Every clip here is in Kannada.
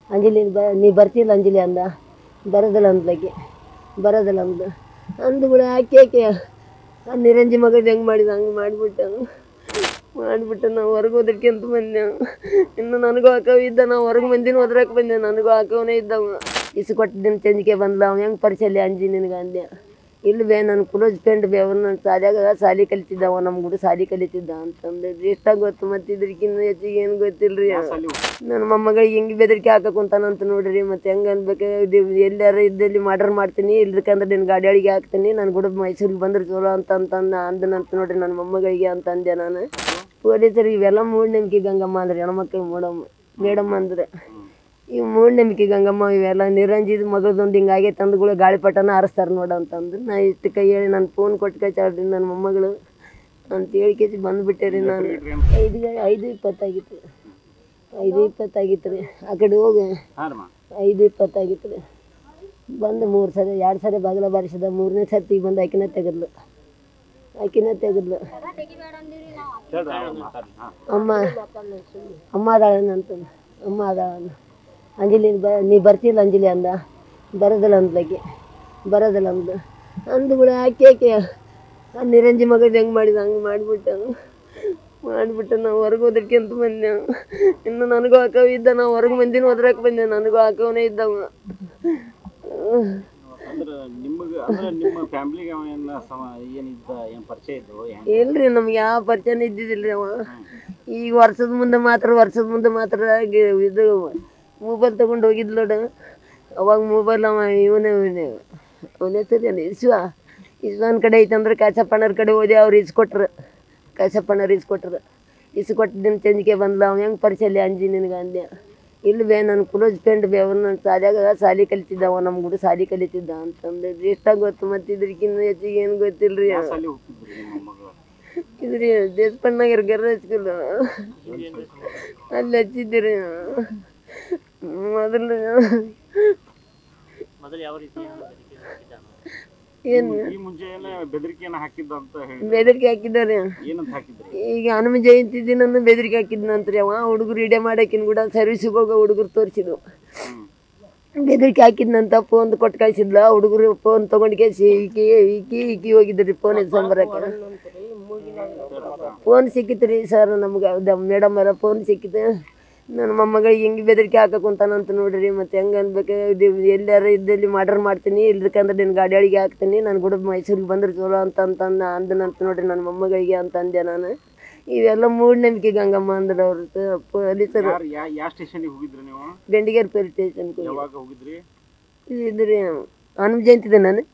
ಅಂಜಲಿ ಬ ನೀ ಬರ್ತಿಲ್ಲ ಅಂಜಲಿ ಅಂದ ಬರೋದಿಲ್ಲ ಅಂದ್ಲಕ್ಕೆ ಬರೋದಿಲ್ಲ ಅಂದು ಅಂದು ಕೂಡ ಆಕೆ ಆಕೆ ಆ ನಿರಂಜಿ ಮಗದ ಹೆಂಗೆ ಮಾಡಿದ ಹಂಗೆ ಮಾಡಿಬಿಟ್ಟ ಮಾಡಿಬಿಟ್ಟು ನಾವು ಹೊರಗೆ ಹೋದ್ರಕ್ಕೆ ಅಂತ ಬಂದೆ ಇನ್ನು ನನಗೂ ಹಾಕವ ಇದ್ದ ನಾವು ಹೊರಗೆ ಮಂದಿನ ಹೋದ್ರಕ್ಕೆ ಬಂದೆ ನನಗೂ ಹಾಕವನೇ ಇದ್ದವ ಇಸು ಕೊಟ್ಟಿದ್ದೀನಿ ಚಂದಿಕೆ ಬಂದ್ಲ ಅವ ಹೆಂಗೆ ಪರಿಚಯ ಅಂಜಿ ನಿನಗೆ ಅಂದೆ ಇಲ್ಲಿ ಬೇ ನನ್ನ ಕ್ಲೋಸ್ ಫ್ರೆಂಡ್ ಬೇ ಅವನು ನನ್ನ ಶಾಲ್ಯಾಗ ಶಾಲಿ ಕಲಿತಿದ್ದವ ನಮ್ಮ ಕೂಡ ಶಾಲಿ ಕಲಿತಿದ್ದ ಅಂತಂದ್ರೆ ಎಷ್ಟಾಗ ಗೊತ್ತು ಮತ್ತೆ ಇದ್ರಕ್ಕಿಂತ ಹೆಚ್ಚಿಗೆ ಏನು ಗೊತ್ತಿಲ್ರಿ ನನ್ನ ಮೊಮ್ಮಗಳಿಗೆ ಹೆಂಗೆ ಬೆದರಿಕೆ ಹಾಕಕ್ಕಂತಾನಂತ ನೋಡ್ರಿ ಮತ್ತೆ ಹೆಂಗೆ ಅನ್ಬೇಕು ಇದು ಎಲ್ಲಾರ ಇದ್ದಲ್ಲಿ ಮರ್ಡರ್ ಮಾಡ್ತೀನಿ ಇಲ್ದಕ್ಕಂದ್ರೆ ನಿನ್ನ ಗಾಡಿ ಅಡಿಗೆ ಹಾಕ್ತೀನಿ ನಾನು ಕೂಡ ಮೈಸೂರಿಗೆ ಬಂದ್ರೆ ಚಲೋ ಅಂತ ಅಂತಂದ ಅಂದನಂತ ನೋಡ್ರಿ ನನ್ನ ಮೊಮ್ಮಗಳಿಗೆ ಅಂತ ಅಂದೆ ನಾನು ಪೊಲೀಸರು ಇವೆಲ್ಲ ಮೂಢನಂಬಿಕೆ ಗಂಗಮ್ಮ ಅಂದ್ರೆ ಹೆಣ್ಮಕ್ಳು ಮೂಡಮ್ಮ ಮೇಡಮ್ ಅಂದ್ರೆ ಈ ಮೂಢನಂಬಿಕೆ ಗಂಗಮ್ಮ ಇವೆಲ್ಲ ನಿರಂಜಿದ ಮಗಳದೊಂದು ಹಿಂಗಾಗಿ ತಂದುಗಳು ಗಾಳಿಪಟನ ಹಾರಿಸ್ತಾರೆ ನೋಡು ಅಂತಂದು ನಾ ಇಷ್ಟು ಕೈ ಹೇಳಿ ನಾನು ಫೋನ್ ಕೊಟ್ಟು ಕಚಾಡ್ರಿ ನನ್ನ ಮೊಮ್ಮಗಳು ಅಂತ ಹೇಳಿ ಕೇಸಿ ಬಂದುಬಿಟ್ಟೆ ರೀ ನಾನು ಐದು ಐದು ಇಪ್ಪತ್ತಾಗಿತ್ತು ಐದು ಇಪ್ಪತ್ತಾಗಿತ್ತು ರೀ ಆ ಕಡೆ ಹೋಗಿ ಐದು ಇಪ್ಪತ್ತಾಗಿತ್ತು ರೀ ಬಂದು ಮೂರು ಸರಿ ಎರಡು ಸರಿ ಬಾಗಿಲ ಬಾರಿಸಿದ ಮೂರನೇ ಸರ್ತಿಗೆ ಬಂದು ಆಕಿನ ತೆಗೆದ್ಲು ಆಕಿನ ತೆಗೆದ್ಲು ಅಮ್ಮ ಅಮ್ಮ ಅದಾಳನಂತ ಅಮ್ಮ ಅದಾಳನ್ನ ಅಂಜಲಿ ಬ ನೀ ಬರ್ತಿಲ್ಲ ಅಂಜಲಿ ಅಂದ ಬರೋದಿಲ್ಲ ಅಂದ್ಲಕ್ಕೆ ಬರೋದಿಲ್ಲ ಅಂದು ಅಂದು ಕೂಡ ಆಕೆ ಆಕೆ ಆ ನಿರಂಜಿ ಮಗದ ಹೆಂಗೆ ಮಾಡಿದ ಹಂಗೆ ಮಾಡಿಬಿಟ್ಟ ಮಾಡಿಬಿಟ್ಟು ನಾವು ಹೊರಗೆ ಹೋದ್ರಕ್ಕೆ ಅಂತ ಬಂದೆ ಇನ್ನು ನನಗೂ ಹಾಕವ ಇದ್ದ ನಾವು ಹೊರಗೆ ಮಂದಿನ ಹೋದ್ರಕ್ಕೆ ಬಂದೆ ನನಗೂ ಹಾಕವನೇ ಇದ್ದವ ಅಂದ್ರೆ ನಿಮಗೆ ಅಂದ್ರೆ ನಿಮ್ಮ ಫ್ಯಾಮಿಲಿಗೆ ಅವ ಏನ ಸಮ ಏನಿದ್ದ ಏನು ಪರಿಚಯ ಇದ್ದು ಹೆಂಗ್ ಇಲ್ರಿ ನಮ್ಗೆ ಯಾವ ಪರಿಚಯನ ಇದ್ದಿದ್ದಿಲ್ರಿ ಅವ ಈಗ ವರ್ಷದ ಮುಂದೆ ಮಾತ್ರ ವರ್ಷದ ಮುಂದೆ ಮಾತ್ರ ಗಿ- ಇದು ಮೊಬೈಲ್ ತೊಗೊಂಡು ಹೋಗಿದ್ಲು ನೋಡು ಅವಾಗ ಮೊಬೈಲ್ ಅವ ಇವನೇ ಅವನ ಹೆಸರು ಏನು ಇಸ್ವ ಇಸ್ವನ್ ಕಡೆ ಐತಂದ್ರೆ ಕಾಸಪ್ಪಣ್ಣರ ಕಡೆ ಹೋದೆ ಅವ್ರು ಇಸ್ಕೊಟ್ರು ಕಾಸಪ್ಪಣ್ಣರು ಇಸ್ಕೊಟ್ರು ಇಸ್ಕೊಟ್ಟಿದ್ದೀನಿ ಚಂದಿಕೆ ಬಂದ್ಲ ಅವ ಹೆಂಗೆ ಪರಿಚಯ ಅಂಜಿ ನಿನಗೆ ಅಂದೆ ಇಲ್ಲಿ ಬೇ ನನ್ನ ಕ್ಲೋಸ್ ಫ್ರೆಂಡ್ ಬೇ ಅವನು ನನ್ನ ಶಾಲ್ಯಾಗ ಶಾಲಿ ಕಲಿತಿದ್ದವ ನಮ್ಮ ಕೂಡ ಶಾಲಿ ಕಲಿತಿದ್ದ ಅಂತಂದ್ರೆ ಎಷ್ಟಾಗ ಗೊತ್ತು ಮತ್ತೆ ಇದ್ರಕ್ಕಿಂತ ಹೆಚ್ಚಿಗೆ ಏನು ಗೊತ್ತಿಲ್ರಿ ಸಾಲಿ ಹೋಗ್ತಿದ್ರಿ ನಿಮ್ಮ ಮಗಳು ಇದ್ರಿ ದೇಶಪಣ್ಣಾಗಿರ ಗರ್ರ ಹಚ್ಕಲ್ಲ ಅಲ್ಲಿ ಹಚ್ಚಿದ್ದೀರಿ ಮೊದಲು ಏನು ಈ ಮುಂಚೆ ಏನ ಬೆದರಿಕೆಯನ್ನ ಹಾಕಿದ್ದ ಅಂತ ಹೇಳಿ ಬೆದರಿಕೆ ಹಾಕಿದ್ದಾರೆ ಏನಂತ ಹಾಕಿದ್ರಿ ಈಗ ಹನುಮ ಜಯಂತಿ ದಿನನೂ ಬೆದರಿಕೆ ಹಾಕಿದ್ನಂತ್ರಿ ಅವ ಹುಡುಗರು ಇಡೆ ಮಾಡಾಕಿನ ಕೂಡ ಸರ್ವಿಸಿಗೆ ಹೋಗೋ ಹುಡುಗರು ತೋರಿಸಿದ್ವು ಹ್ಮ್ ಬೆದರಿಕೆ ಹಾಕಿದ್ನಂತ ಫೋನ್ ಕೊಟ್ಟು ಕಳಿಸಿದ್ಲ ಹುಡುಗರು ಫೋನ್ ತೊಗೊಂಡು ಕೇಸಿ ಈಕಿ ಈಕಿ ಈಕಿ ಹೋಗಿದ್ರಿ ಫೋನ್ ಸಂಬರಕ್ಕೆ ಫೋನ್ ಸಿಕ್ಕಿತ್ತು ರೀ ಸರ್ ನಮ್ಗೆ ಮೇಡಮ್ ಅವರ ಫೋನ್ ಸಿಕ್ಕಿತ್ತು ನನ್ನ ಮೊಮ್ಮಗಳಿಗೆ ಹೆಂಗೆ ಬೆದರಿಕೆ ಹಾಕಕ್ಕಂತಾನಂತ ನೋಡ್ರಿ ಮತ್ತೆ ಹೆಂಗೆ ಅನ್ಬೇಕು ಇದು ಎಲ್ಲಾರ ಇದ್ದಲ್ಲಿ ಮರ್ಡರ್ ಮಾಡ್ತೀನಿ ಇಲ್ದಕ್ಕಂದ್ರೆ ನಿನ್ನ ಗಾಡಿ ಅಡಿಗೆ ಹಾಕ್ತೀನಿ ನಾನು ಕೂಡ ಮೈಸೂರಿಗೆ ಬಂದ್ರೆ ಚಲೋ ಅಂತ ಅಂತಂದ ಅಂದನಂತ ನೋಡ್ರಿ ನನ್ನ ಮೊಮ್ಮಗಳಿಗೆ ಅಂತ ಅಂದೆ ನಾನು ಇವೆಲ್ಲ ಮೂಢನಂಬಿಕೆ ಗಂಗಮ್ಮ ಅಂದ್ರೆ ಅವ್ರ ಪೊಲೀಸರು ಯಾರು ಯಾ ಯಾವ ಸ್ಟೇಷನ್ಗೆ ಹೋಗಿದ್ರಿ ನೀವು ಗಂಡಿಗೇರ್ ಪೊಲೀಸ್ ಸ್ಟೇಷನ್ಗೆ ಯಾವಾಗ ಹೋಗಿದ್ರಿ ಇದ್ರಿ ಹನುಮ ಜಯಂತಿ ಇದೆ ನಾನು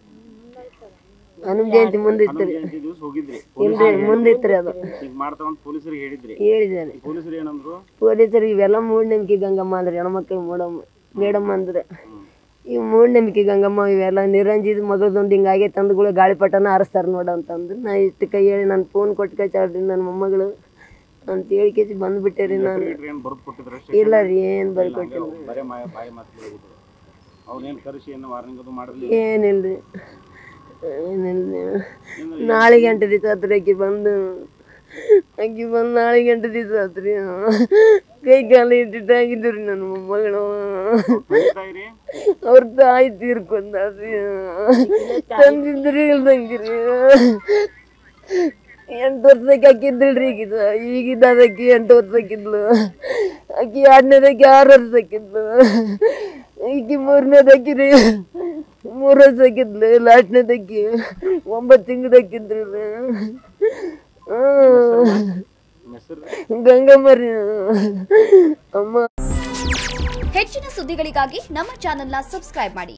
ಹನುಮ ಜಯಂತಿ ಮುಂದೆ ಇತ್ತು ರೀ ಜಯಂತಿ ದಿವಸ ಹೋಗಿದ್ರಿ ಇಲ್ರಿ ಮುಂದೆ ಇತ್ತು ರೀ ಅದು ಈಗ ಮಾಡ್ತಾವಂತ ಪೊಲೀಸರಿಗೆ ಹೇಳಿದ್ರಿ ಹೇಳಿದ್ದಾನೆ ಪೊಲೀಸರು ಏನಂದ್ರು ಪೊಲೀಸರು ಇವೆಲ್ಲ ಮೂಢನಂಬಿಕೆ ಗಂಗಮ್ಮ ಅಂದ್ರೆ ಹೆಣ್ಮಕ್ಳು ಮೂಡಮ್ಮ ಮೇಡಮ್ ಅಂದ್ರೆ ಈ ಮೂಢನಂಬಿಕೆ ಗಂಗಮ್ಮ ಇವೆಲ್ಲ ನಿರಂಜಿದ ಮಗಳದೊಂದು ಹಿಂಗಾಗಿ ತಂದುಗಳು ಗಾಳಿಪಟನ ಹಾರಿಸ್ತಾರೆ ನೋಡು ಅಂತಂದು ನಾ ಇಷ್ಟು ಕೈ ಹೇಳಿ ನಾನು ಫೋನ್ ಕೊಟ್ಟು ಕಚಾಡ್ರಿ ನನ್ನ ಮೊಮ್ಮಗಳು ಅಂತ ಹೇಳಿ ಕೇಸಿ ಬಂದುಬಿಟ್ಟೆ ರೀ ನಾನು ಏನು ಬರೆದು ಕೊಟ್ಟಿದ್ರ ಇಲ್ಲ ರೀ ಏನು ಬರ್ಕೊಟ್ಟಿಲ್ಲ ಬರೇ ಮಾಯ ಬಾಯಿ ಮಾತು ಹೇಳಿದ್ರು ಅವ್ರೇನು ಕರೆಸಿ ಏನು ವಾರ್ನಿಂಗ್ ಅದು ಮಾಡಲಿ ಏನಿಲ್ರಿ ಏನಿಲ್ಲ ನಾಳೆ ಗಂಟೆ ದಿವಸ ಹತ್ರ ಆಕಿ ಬಂದು ಆಕಿ ಬಂದು ನಾಳೆ ಗಂಟೆ ದಿವಸ ಹತ್ರಿ ಕೈ ಕಾಲು ಇಟ್ಟಿಟ್ಟಾಗಿದ್ದು ರೀ ನನ್ನ ಮೊಮ್ಮಗಳು ತಾಯಿರಿ ಅವ್ರ ತಾಯಿ ತೀರ್ಕೊಂಡ್ರಿ ತಂದಿದ್ರಿ ಇಲ್ದಂಗಿರಿ ಎಂಟು ವರ್ಷಕ್ಕೆ ಹಾಕಿದ್ರಿ ಈಗಿದ ಈಗಿದ್ದ ಅದಕ್ಕೆ ಎಂಟು ವರ್ಷಕ್ಕಿದ್ಲು ಆಕಿ ಎರಡನೇದಕ್ಕೆ ಆರು ವರ್ಷಕ್ಕಿದ್ಲು ಈಕಿ ಮೂರನೇದಕ್ಕಿರಿ ಮೂರು ವರ್ಷಕ್ಕಿದ್ಲು ಲಾಸ್ಟ್ನೇದಕ್ಕೆ ಒಂಬತ್ತು ತಿಂಗಳದಕ್ಕಿದ್ರಿ ನಿಮ್ಮ ಹೆಸರು ಗಂಗಮ್ಮರಿ ಅಮ್ಮ ಹೆಚ್ಚಿನ ಸುದ್ದಿಗಳಿಗಾಗಿ ನಮ್ಮ ಚಾನೆಲ್ನ ಸಬ್ಸ್ಕ್ರೈಬ್ ಮಾಡಿ